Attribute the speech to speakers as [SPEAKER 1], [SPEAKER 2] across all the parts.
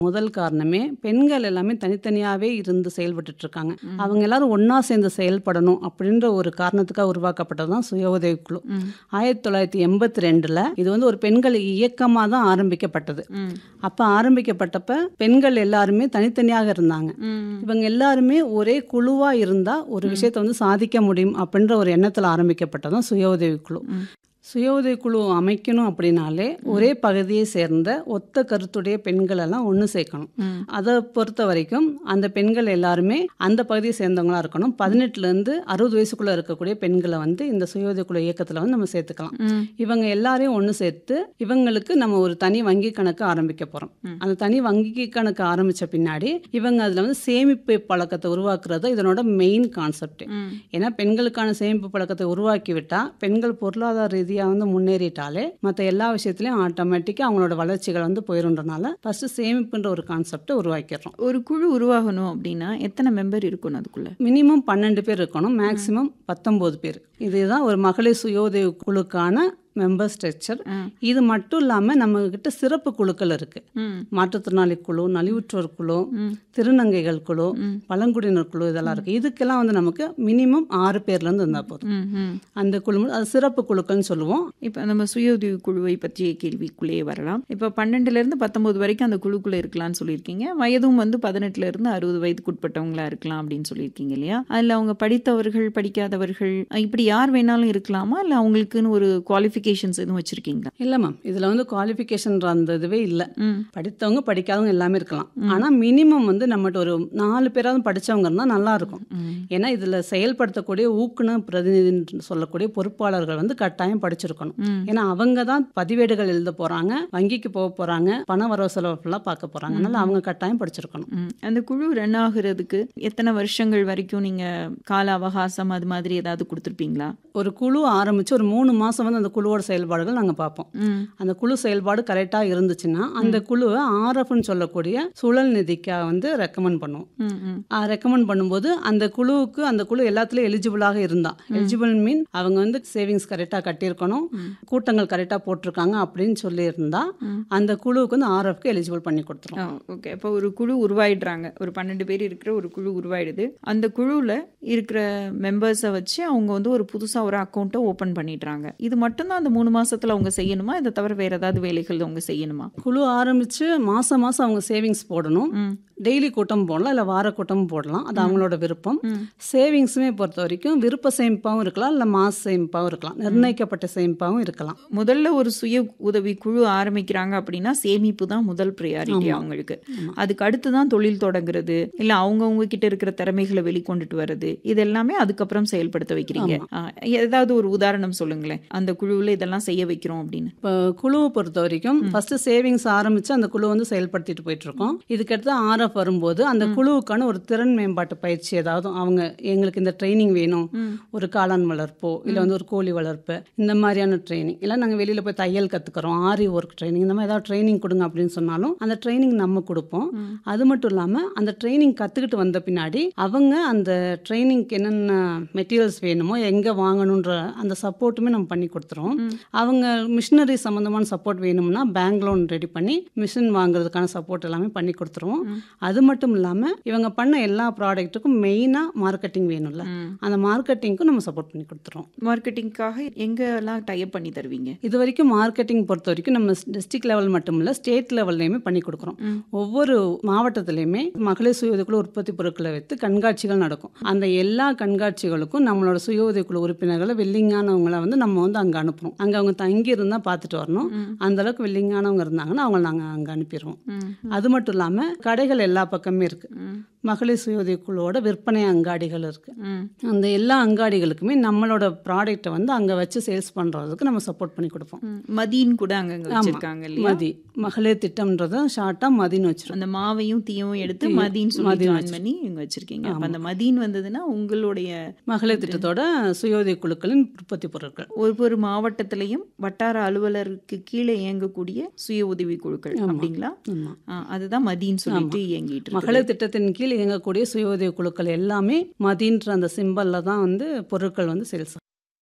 [SPEAKER 1] முதல் காரணமே பெண்கள் எல்லாமே தனித்தனியாவே இருந்து செயல்பட்டுட்டு இருக்காங்க அவங்க எல்லாரும் ஒண்ணா சேர்ந்து செயல்படணும் அப்படின்ற ஒரு காரணத்துக்காக உருவாக்கப்பட்டது தான் சுய உதவிக்குழு ஆயிரத்தி தொள்ளாயிரத்தி எண்பத்தி ரெண்டுல இது வந்து ஒரு பெண்கள் இயக்கமா தான் ஆரம்பிக்கப்பட்டது அப்ப ஆரம்பிக்கப்பட்டப்ப பெண்கள் எல்லாருமே தனித்தனியாக இருந்தாங்க இவங்க எல்லாருமே ஒரே குழுவா இருந்தா ஒரு விஷயத்தை வந்து சாதிக்க முடியும் அப்படின்ற ஒரு எண்ணத்துல ஆரம்பிக்கப்பட்டதான் சுய உதவிக்குழு சுய உதவிக்குழு அமைக்கணும் அப்படின்னாலே ஒரே பகுதியை சேர்ந்த ஒத்த கருத்துடைய பெண்கள் எல்லாம் ஒன்று சேர்க்கணும் அதை பொறுத்த வரைக்கும் அந்த பெண்கள் எல்லாருமே அந்த பகுதியை சேர்ந்தவங்களா இருக்கணும் பதினெட்டுல இருந்து அறுபது வயசுக்குள்ள இருக்கக்கூடிய பெண்களை வந்து இந்த சுய உதவிக்குழு இயக்கத்துல வந்து நம்ம சேர்த்துக்கலாம் இவங்க எல்லாரையும் ஒன்று சேர்த்து இவங்களுக்கு நம்ம ஒரு தனி வங்கி கணக்கு ஆரம்பிக்க போறோம் அந்த தனி வங்கி கணக்கு ஆரம்பிச்ச பின்னாடி இவங்க அதுல வந்து சேமிப்பு பழக்கத்தை உருவாக்குறது இதனோட மெயின் கான்செப்ட் ஏன்னா பெண்களுக்கான சேமிப்பு பழக்கத்தை உருவாக்கி விட்டா பெண்கள் பொருளாதார ரீதியா வந்து முன்னேறிட்டாலே மற்ற எல்லா விஷயத்துலயும் ஆட்டோமேட்டிக்கா அவங்களோட வளர்ச்சிகள் வந்து போயிருன்றனால ஃபர்ஸ்ட் சேமிப்புன்ற ஒரு கான்செப்டை உருவாக்கிடுறோம்
[SPEAKER 2] ஒரு குழு உருவாகணும் அப்படின்னா எத்தனை மெம்பர் இருக்கணும் அதுக்குள்ள
[SPEAKER 1] மினிமம் பன்னெண்டு பேர் இருக்கணும் மேக்சிமம் பத்தொம்போது பேர் இதுதான் ஒரு மகளிர் சுய உதவி குழுக்கான மெம்பர் ஸ்ட்ரக்சர் இது மட்டும் இல்லாம நம்ம கிட்ட சிறப்பு குழுக்கள் இருக்கு மாற்றுத்திறனாளி குழு நலிவுற்றோர் குழு திருநங்கைகள் குழு பழங்குடியினர் குழு இதெல்லாம் இருக்கு இதுக்கெல்லாம் வந்து நமக்கு மினிமம் ஆறு பேர்ல இருந்து இருந்தா போதும் அந்த குழு அது சிறப்பு குழுக்கள்னு சொல்லுவோம்
[SPEAKER 2] இப்போ நம்ம சுய உதவி குழுவை பற்றிய கேள்விக்குள்ளேயே வரலாம் இப்போ பன்னெண்டுல இருந்து பத்தொன்பது வரைக்கும் அந்த குழுக்குள்ள இருக்கலாம்னு சொல்லியிருக்கீங்க வயதும் வந்து பதினெட்டுல இருந்து அறுபது வயதுக்கு உட்பட்டவங்களா இருக்கலாம் அப்படின்னு சொல்லியிருக்கீங்க இல்லையா அதில் அவங்க படித்தவர்கள் படிக்காதவர்கள் இப்படி யார் வேணாலும் இருக்கலாமா இல்லை அவங்களுக்குன்னு ஒரு குவாலிஃபிகேஷன்ஸ் எதுவும் வச்சிருக்கீங்களா
[SPEAKER 1] இல்ல மேம் இதுல வந்து குவாலிஃபிகேஷன் அந்த இதுவே இல்ல
[SPEAKER 2] ம்.
[SPEAKER 1] படித்தவங்க படிக்காதவங்க எல்லாமே இருக்கலாம் ஆனா மினிமம் வந்து நம்மகிட்ட ஒரு நாலு பேராவது படிச்சவங்க இருந்தா நல்லா இருக்கும் ஏன்னா இதுல செயல்படுத்தக்கூடிய ஊக்குன பிரதிநிதின்னு சொல்லக்கூடிய பொறுப்பாளர்கள் வந்து கட்டாயம் படிச்சிருக்கணும் ஏன்னா அவங்க தான் பதிவேடுகள் எழுத போறாங்க வங்கிக்கு போக போறாங்க பண வரவு செலவு ஃபுல்லாக பார்க்க போறாங்க அதனால அவங்க கட்டாயம் படிச்சிருக்கணும்
[SPEAKER 2] ம். அந்த குழு ரன் ஆகுறதுக்கு எத்தனை வருஷங்கள் வரைக்கும் நீங்க கால அவகாசம் அது மாதிரி ஏதாவது கொடுத்துருப்பீங்களா
[SPEAKER 1] ஒரு குழு ஆரம்பிச்சு ஒரு மூணு மாசம் வந்து அந்த குழுவோட செயல்பாடுகள் நாங்க பார்ப்போம் அந்த குழு செயல்பாடு கரெக்டா இருந்துச்சுன்னா அந்த குழுவை ஆர்எஃப்னு சொல்லக்கூடிய சுழல் நிதிக்காக வந்து ரெக்கமெண்ட் பண்ணுவோம்
[SPEAKER 2] ம், ம்.
[SPEAKER 1] ரெக்கமெண்ட் பண்ணும்போது அந்த குழுவுக்கு அந்த குழு எல்லாத்துலயும் எலிஜிபிளாக இருந்தா எலிஜிபிள் மீன் அவங்க வந்து சேவிங்ஸ் கரெக்டாக கட்டியிருக்கணும் கூட்டங்கள் கரெக்டாக போட்டிருக்காங்க அப்படின்னு சொல்லி இருந்தா அந்த குழுவுக்கு வந்து ஆர்எஃப்க்கு எலிஜிபிள் பண்ணி கொடுத்துரும்
[SPEAKER 2] ஓகே அப்போ ஒரு குழு உருவாயிடுறாங்க ஒரு பன்னெண்டு பேர் இருக்கிற ஒரு குழு உருவாயிடுது அந்த குழுவில் இருக்கிற மெம்பர்ஸை வச்சு அவங்க வந்து ஒரு புதுசாக ஒரு அக்கௌண்ட்டை ஓப்பன் பண்ணிடுறாங்க இது மட்டும்தான் அந்த மூணு மாசத்துல அவங்க செய்யணுமா இதை தவிர வேற ஏதாவது வேலைகள் அவங்க செய்யணுமா
[SPEAKER 1] குழு ஆரம்பிச்சு மாசம் மாசம் அவங்க சேவிங்ஸ் போடணும் டெய்லி கூட்டம் போடலாம் இல்லை வார கூட்டமும் போடலாம் அது அவங்களோட விருப்பம் சேவிங்ஸுமே பொறுத்த வரைக்கும் விருப்ப சேமிப்பாகவும் இருக்கலாம் இல்லை மாச சேமிப்பாகவும் இருக்கலாம் நிர்ணயிக்கப்பட்ட சேமிப்பாகவும் இருக்கலாம்
[SPEAKER 2] முதல்ல ஒரு சுய உதவி குழு ஆரம்பிக்கிறாங்க அப்படின்னா சேமிப்பு தான் முதல் ப்ரையாரிட்டி அவங்களுக்கு அதுக்கு அடுத்து தான் தொழில் தொடங்குறது இல்லை அவங்கவுங்க கிட்ட இருக்கிற திறமைகளை வெளிக்கொண்டுட்டு வர்றது இது எல்லாமே அதுக்கப்புறம் செயல்படுத்த வைக்கிறீங்க ஆ, ஏதாவது ஒரு உதாரணம் சொல்லுங்களேன் அந்த குழுவில் இதெல்லாம் செய்ய வைக்கிறோம் அப்படின்னு
[SPEAKER 1] இப்போ குழுவை பொறுத்த வரைக்கும் ஃபர்ஸ்ட் சேவிங்ஸ் ஆரம்பிச்சு அந்த குழு வந்து செயல்படுத்திட்டு போயிட்டு இருக்கோம் இதுக்கடுத்து ஆர்எஃப் வரும்போது அந்த குழுவுக்கான ஒரு திறன் மேம்பாட்டு பயிற்சி ஏதாவது அவங்க எங்களுக்கு இந்த ட்ரைனிங் வேணும் ஒரு காளான் வளர்ப்போ இல்லை வந்து ஒரு கோழி வளர்ப்பு இந்த மாதிரியான ட்ரைனிங் இல்லை நாங்கள் வெளியில் போய் தையல் கற்றுக்குறோம் ஆரி ஒர்க் ட்ரைனிங் இந்த மாதிரி ஏதாவது ட்ரைனிங் கொடுங்க அப்படின்னு சொன்னாலும் அந்த ட்ரைனிங் நம்ம கொடுப்போம் அது மட்டும் இல்லாமல் அந்த ட்ரைனிங் கற்றுக்கிட்டு வந்த பின்னாடி அவங்க அந்த ட்ரைனிங்க்கு என்னென்ன மெட்டீரியல்ஸ் வேணுமோ எங்கே வாங்கணுன்ற அந்த சப்போர்ட்டுமே நம்ம பண்ணி கொடுத்துருவோம் அவங்க மிஷினரி சம்மந்தமான சப்போர்ட் வேணும்னா பேங்க் லோன் ரெடி பண்ணி மிஷின் வாங்குறதுக்கான சப்போர்ட் எல்லாமே பண்ணி கொடுத்துருவோம் அது மட்டும் இல்லாமல் இவங்க பண்ண எல்லா ப்ராடக்ட்டுக்கும் மெயினாக மார்க்கெட்டிங் வேணும்ல அந்த மார்க்கெட்டிங்க்கும் நம்ம சப்போர்ட் பண்ணி கொடுத்துருவோம்
[SPEAKER 2] மார்க்கெட்டிங்காக எங்கெல்லாம் டைப் பண்ணி தருவீங்க
[SPEAKER 1] இது வரைக்கும் மார்க்கெட்டிங் பொறுத்த வரைக்கும் நம்ம டிஸ்ட்ரிக்ட் லெவல் மட்டும் இல்ல ஸ்டேட் லெவல்லையுமே பண்ணி கொடுக்குறோம் ஒவ்வொரு மாவட்டத்திலையுமே மகளிர் சுய உதவிக்குழு உற்பத்தி பொருட்களை வைத்து கண்காட்சிகள் நடக்கும் அந்த எல்லா கண்காட்சிகளுக்கும் நம்மளோட சுய உதவிக்குழு உறுப்பினர்களை வெள்ளிங்கானவங்களை வந்து நம்ம வந்து அங்கே அனுப்புறோம் அங்கே அவங்க தங்கி இருந்தால் பார்த்துட்டு வரணும் அந்த அளவுக்கு வெள்ளிங்கானவங்க இருந்தாங்கன்னா அவங்கள நாங்கள் அங்கே அனுப்பிடுவோம் அது மட்டும் இல்லாமல் கடைகள் எல்லா பக்கமே இருக்கு மகளிர் சுய உதவிக்குழுவோட விற்பனை அங்காடிகள் இருக்கு அந்த எல்லா அங்காடிகளுக்குமே நம்மளோட ப்ராடக்ட்டை வந்து அங்கே வச்சு சேல்ஸ் பண்ணுறதுக்கு நம்ம சப்போர்ட் பண்ணி கொடுப்போம்
[SPEAKER 2] மதின்னு கூட அங்கங்க வச்சிருக்காங்க இல்லையா
[SPEAKER 1] மதி மகளிர் திட்டம்ன்றத ஷார்ட்டாக மதின்னு வச்சிருக்கோம்
[SPEAKER 2] அந்த மாவையும் தீயவும் எடுத்து மதின்னு சொல்லி ஜாயின் பண்ணி இங்க வச்சிருக்கீங்க அப்ப அந்த மதின்னு வந்ததுன்னா உங்களுடைய
[SPEAKER 1] மகளிர் திட்டத்தோட சுய உதவி குழுக்களின் உற்பத்தி பொருட்கள்
[SPEAKER 2] ஒவ்வொரு மாவட்டத்திலையும் வட்டார அலுவலருக்கு கீழே இயங்கக்கூடிய சுய உதவி குழுக்கள் அப்படிங்களா
[SPEAKER 1] ஆமா.
[SPEAKER 2] ஆ, அதுதான் மதின்னு சொல்லிட்டு இயங்கிட்டு இருக்கு
[SPEAKER 1] மகளிர் திட்டத்தின் கீழ் இயங்கக்கூடிய சுய உதவி குழுக்கள் எல்லாமே மதின்ற அந்த சிம்பல்ல தான் வந்து பொருட்கள் வந்து சேல்ஸ்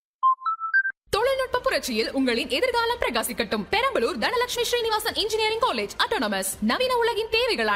[SPEAKER 3] தொழில்நுட்ப புரட்சியில் உங்களின் எதிர்காலம் பிரகாசிக்கட்டும் Perambalur Dhanalakshmi Srinivasan engineering college autonomous நவீன உலகின் தேவைகளான